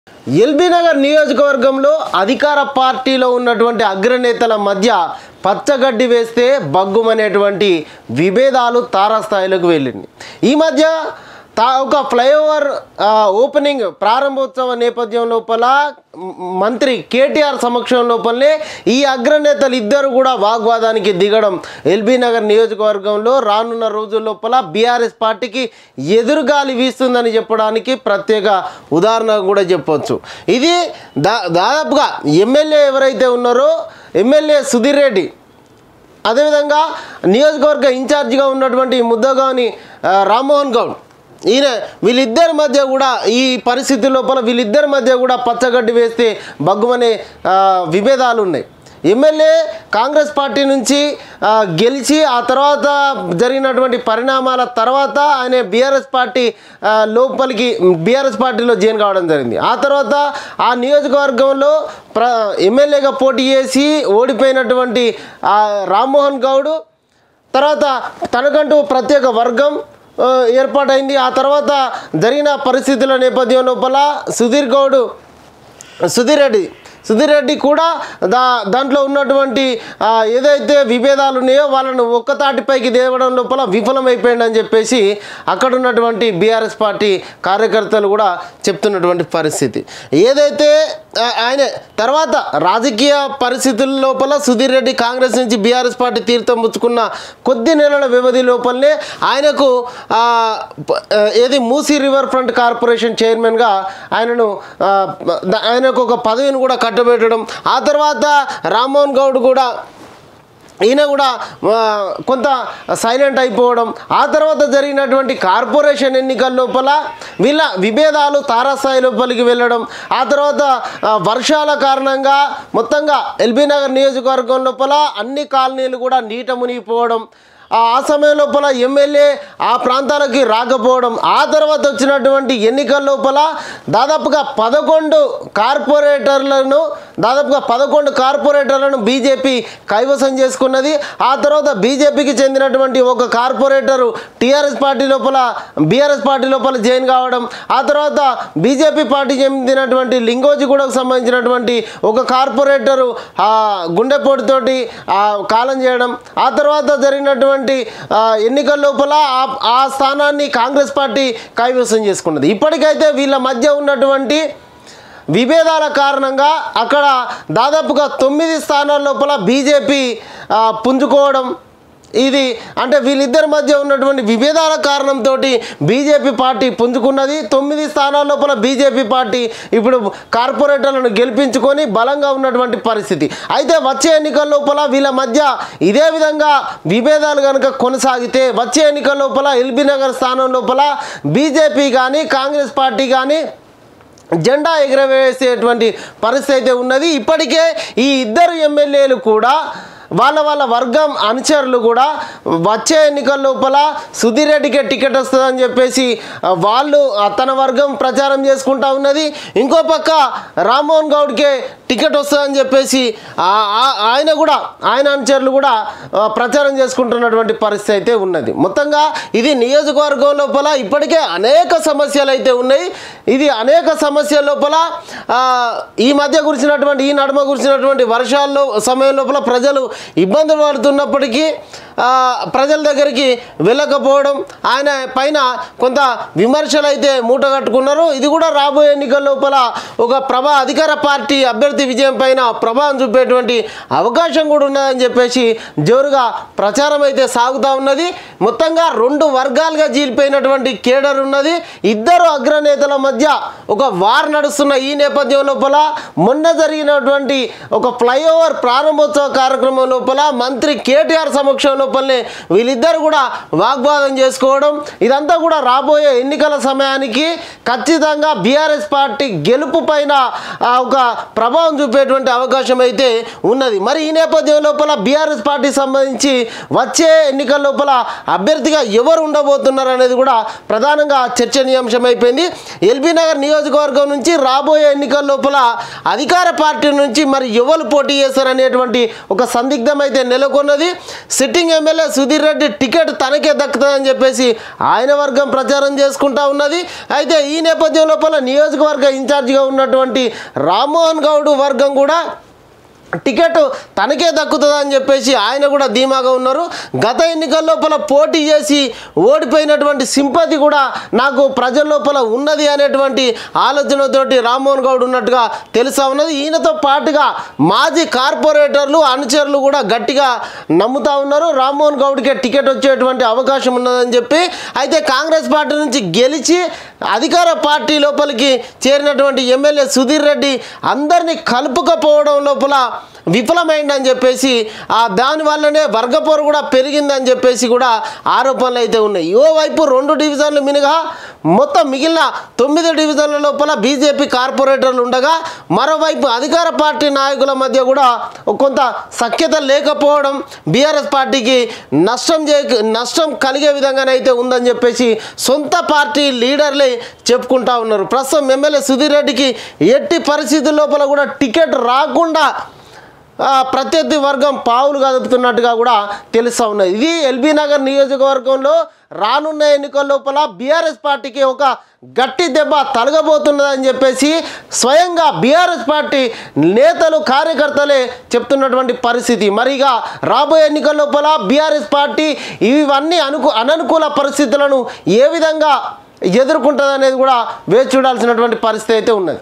LB Nagar నియోజకవర్గంలో అధికార పార్టీలో ఉన్నటువంటి అగ్రనేతల మధ్య పచ్చగడ్డి వేస్తే బగ్గుమనేటువంటి విభేదాలు తారాస్థాయిలోకి వెళ్ళింది ఈ మధ్య తా ఒక ఫ్లైఓవర్ ఆ, ఓపెనింగ్ ప్రారంభోత్సవ నేపథ్యం లోపల మ్, మంత్రి కేటీఆర్ సమక్షం లోపలనే ఈ అగ్రనేతలు ఇద్దరు కూడా వాగ్వాదానికి దిగడం ఎల్బీ నగర్ నియోజకవర్గంలో రానున్న రోజుల లోపల బీఆర్ఎస్ పార్టీకి ఎదురుగాలి వీస్తుందని చెప్పడానికి ప్రత్యేక ఉదాహరణ కూడా చెప్పొచ్చు ఇది దా దాదాపుగా ఎమ్మెల్యే ఎవరైతే ఉన్నారో ఎమ్మెల్యే సుధీర్ రెడ్డి అదేవిధంగా నియోజకవర్గ ఇన్ఛార్జిగా ఉన్నటువంటి ముద్దగాని ఆ, రామ్మోహన్ గౌడ్ ఈయన వీళ్ళిద్దరి మధ్య కూడా ఈ పరిస్థితి లోపల వీళ్ళిద్దరి మధ్య కూడా పచ్చగడ్డి వేస్తే బగ్గుమనే ఆ, విభేదాలు ఉన్నాయి ఎమ్మెల్యే కాంగ్రెస్ పార్టీ నుంచి ఆ, గెలిచి ఆ తర్వాత జరిగినటువంటి పరిణామాల తర్వాత ఆయన బీఆర్ఎస్ పార్టీ ఆ, లోపలికి బీఆర్ఎస్ పార్టీలో జాయిన్ కావడం జరిగింది ఆ తర్వాత ఆ నియోజకవర్గంలో ప్ర ఎమ్మెల్యేగా పోటీ చేసి ఓడిపోయినటువంటి ఆ, రామ్మోహన్ గౌడ్ తర్వాత తనకంటూ ప్రత్యేక వర్గం ఆ, ఏర్పాటైంది ఆ తర్వాత జరిగిన పరిస్థితుల నేపథ్యం లోపల సుధీర్ గౌడ్ సుధీర్ రెడ్డి సుధీర్ రెడ్డి కూడా దా దాంట్లో ఉన్నటువంటి ఆ, ఏదైతే విభేదాలు ఉన్నాయో వాళ్ళను ఒక్క తాటిపైకి దేవడం లోపల విఫలమైపోయింది చెప్పేసి అక్కడ ఉన్నటువంటి బీఆర్ఎస్ పార్టీ కార్యకర్తలు కూడా చెప్తున్నటువంటి పరిస్థితి ఏదైతే ఆ, ఆయన తర్వాత రాజకీయ పరిస్థితుల లోపల సుధీర్ రెడ్డి కాంగ్రెస్ నుంచి బీఆర్ఎస్ పార్టీ తీర్థం పుచ్చుకున్న కొద్ది నెలల వ్యవధి లోపలనే ఆయనకు ఆ, ప- ఆ, ఏది మూసీ రివర్ ఫ్రంట్ కార్పొరేషన్ చైర్మన్గా ఆయనను ఆ, ద- ఆయనకు ఒక పదవిని కూడా కట్టబెట్టడం ఆ తర్వాత రామ్మోహన్ గౌడ్ కూడా ఈయన కూడా ఆ, కొంత సైలెంట్ అయిపోవడం ఆ తర్వాత జరిగినటువంటి కార్పొరేషన్ ఎన్నికల లోపల వీళ్ళ విభేదాలు తారాస్థాయి లోపలికి వెళ్ళడం ఆ తర్వాత ఆ, వర్షాల కారణంగా మొత్తంగా ఎల్బీ నగర్ నియోజకవర్గం లోపల అన్ని కాలనీలు కూడా నీట మునిగిపోవడం ఆ ఆ సమయం లోపల ఎమ్మెల్యే ఆ ప్రాంతాలకి రాకపోవడం ఆ తర్వాత వచ్చినటువంటి ఎన్నికల లోపల దాదాపుగా పదకొండు కార్పొరేటర్లను దాదాపుగా పదకొండు కార్పొరేటర్లను బీజేపీ కైవసం చేసుకున్నది ఆ తర్వాత బీజేపీకి చెందినటువంటి ఒక కార్పొరేటరు టీఆర్ఎస్ పార్టీ లోపల బీఆర్ఎస్ పార్టీ లోపల జాయిన్ కావడం ఆ తర్వాత బీజేపీ పార్టీ చెందినటువంటి లింగోజిగూడకు సంబంధించినటువంటి ఒక కార్పొరేటరు ఆ గుండెపోటుతోటి ఆ కాలం చేయడం ఆ తర్వాత జరిగినటువంటి ఆ, ఎన్నికల లోపల ఆ- ఆ స్థానాన్ని కాంగ్రెస్ పార్టీ కైవసం చేసుకున్నది ఇప్పటికైతే వీళ్ళ మధ్య ఉన్నటువంటి విభేదాల కారణంగా అక్కడ దాదాపుగా తొమ్మిది స్థానాల లోపల బీజేపీ ఆ, పుంజుకోవడం ఇది అంటే వీళ్ళిద్దరి మధ్య ఉన్నటువంటి విభేదాల కారణంతో బీజేపీ పార్టీ పుంజుకున్నది తొమ్మిది స్థానాల లోపల బీజేపీ పార్టీ ఇప్పుడు కార్పొరేటర్లను గెలిపించుకొని బలంగా ఉన్నటువంటి పరిస్థితి అయితే వచ్చే ఎన్నికల లోపల వీళ్ళ మధ్య ఇదే విధంగా విభేదాలు కనుక కొనసాగితే వచ్చే ఎన్నికల లోపల ఎల్బీ నగర్ స్థానం లోపల బీజేపీ కానీ కాంగ్రెస్ పార్టీ కానీ జెండా ఎగురవేసేటువంటి పరిస్థితి అయితే ఉన్నది ఇప్పటికే ఈ ఇద్దరు ఎమ్మెల్యేలు కూడా వాళ్ళ వాళ్ళ వర్గం అనుచరులు కూడా వచ్చే ఎన్నికల లోపల సుధీర్ రెడ్డికే టికెట్ వస్తుందని చెప్పేసి ఆ, వాళ్ళు ఆ, తన వర్గం ప్రచారం చేసుకుంటా ఉన్నది ఇంకో పక్క రామ్మోహన్ గౌడ్కే టికెట్ వస్తుందని చెప్పేసి ఆ- ఆ- ఆయన కూడా ఆయన అనుచరులు కూడా ఆ, ప్రచారం చేసుకుంటున్నటువంటి పరిస్థితి అయితే ఉన్నది మొత్తంగా ఇది నియోజకవర్గం లోపల ఇప్పటికే అనేక సమస్యలు అయితే ఉన్నాయి ఇది అనేక సమస్యల లోపల ఆ, ఈ మధ్య కురిసినటువంటి ఈ నడుమ కురిసినటువంటి వర్షాల్లో సమయం లోపల ప్రజలు ఇబ్బందులు పడుతున్నప్పటికీ ఆ, ప్రజల దగ్గరికి వెళ్ళకపోవడం ఆయన పైన కొంత విమర్శలు అయితే మూట కట్టుకున్నారు ఇది కూడా రాబోయే ఎన్నికల లోపల ఒక ప్రభా అధికార పార్టీ అభ్యర్థి విజయం పైన ప్రభావం చూపేటువంటి అవకాశం కూడా ఉన్నదని చెప్పేసి జోరుగా ప్రచారం అయితే సాగుతూ ఉన్నది మొత్తంగా రెండు వర్గాలుగా జీలిపోయినటువంటి కేడర్ ఉన్నది ఇద్దరు అగ్రనేతల మధ్య ఒక వార్ నడుస్తున్న ఈ నేపథ్యం లోపల మొన్న జరిగినటువంటి ఒక ఫ్లైఓవర్ ప్రారంభోత్సవ కార్యక్రమం లోపల మంత్రి కేటీఆర్ సమక్షం లోపలనే వీళ్ళిద్దరు కూడా వాగ్వాదం చేసుకోవడం ఇదంతా కూడా రాబోయే ఎన్నికల సమయానికి ఖచ్చితంగా బీఆర్ఎస్ పార్టీ గెలుపు పైన ఆ, ఒక ప్రభావం ప్రభావం చూపేటువంటి అవకాశం అయితే ఉన్నది మరి ఈ నేపథ్యం లోపల బీఆర్ఎస్ పార్టీ సంబంధించి వచ్చే ఎన్నికల లోపల అభ్యర్థిగా ఎవరు ఉండబోతున్నారు అనేది కూడా ప్రధానంగా చర్చనీయాంశం అయిపోయింది ఎల్బీ నగర్ నియోజకవర్గం నుంచి రాబోయే ఎన్నికల లోపల అధికార పార్టీ నుంచి మరి ఎవరు పోటీ చేస్తారనేటువంటి ఒక సందిగ్ధం అయితే నెలకొన్నది sitting MLA Sudhir Reddy ticket తనకే దక్కుతుందని చెప్పేసి ఆయన వర్గం ప్రచారం చేసుకుంటా ఉన్నది అయితే ఈ నేపథ్యం లోపల నియోజకవర్గ ఇన్ఛార్జిగా ఉన్నటువంటి రామ్మోహన్ గౌడ్ వర్గం కూడా టికెట్ తనకే దక్కుతుంది అని చెప్పేసి ఆయన కూడా ధీమాగా ఉన్నారు గత ఎన్నికల లోపల పోటీ చేసి ఓడిపోయినటువంటి సింపతి కూడా నాకు ప్రజల లోపల ఉన్నది అనేటువంటి ఆలోచనతోటి రామ్మోహన్ గౌడ్ ఉన్నట్టుగా తెలుసా ఉన్నది ఈయనతో పాటుగా మాజీ కార్పొరేటర్లు అనుచరులు కూడా గట్టిగా నమ్ముతా ఉన్నారు రామ్మోహన్ గౌడ్కే టికెట్ వచ్చేటువంటి అవకాశం ఉన్నదని చెప్పి అయితే కాంగ్రెస్ పార్టీ నుంచి గెలిచి అధికార పార్టీ లోపలికి చేరినటువంటి ఎమ్మెల్యే సుధీర్ రెడ్డి అందరినీ కలుపుకపోవడం లోపల విఫలమైందని చెప్పేసి ఆ దాని వల్లనే వర్గపోరు కూడా పెరిగిందని చెప్పేసి కూడా ఆరోపణలు అయితే ఉన్నాయి ఓవైపు రెండు డివిజన్లు మినహా మొత్తం మిగిలిన తొమ్మిది డివిజన్ల లోపల బీజేపీ కార్పొరేటర్లు ఉండగా మరోవైపు అధికార పార్టీ నాయకుల మధ్య కూడా కొంత సఖ్యత లేకపోవడం బీఆర్ఎస్ పార్టీకి నష్టం చే నష్టం కలిగే విధంగానైతే ఉందని చెప్పేసి సొంత పార్టీ లీడర్లే చెప్పుకుంటా ఉన్నారు ప్రస్తుతం ఎమ్మెల్యే సుధీర్ రెడ్డికి ఎట్టి పరిస్థితుల లోపల కూడా టికెట్ రాకుండా ఆ, ప్రత్యర్థి వర్గం పావులు కదుపుతున్నట్టుగా కూడా తెలుస్తూ ఉన్నది ఇది ఎల్బీ నగర్ నియోజకవర్గంలో రానున్న ఎన్నికల లోపల బీఆర్ఎస్ పార్టీకి ఒక గట్టి దెబ్బ తలగబోతున్నదని చెప్పేసి స్వయంగా బీఆర్ఎస్ పార్టీ నేతలు కార్యకర్తలే చెప్తున్నటువంటి పరిస్థితి మరిగా రాబోయే ఎన్నికల లోపల బీఆర్ఎస్ పార్టీ ఇవన్నీ అనుకు అననుకూల పరిస్థితులను ఏ విధంగా ఎదుర్కొంటుంది అనేది కూడా వేచి చూడాల్సినటువంటి పరిస్థితి అయితే ఉన్నది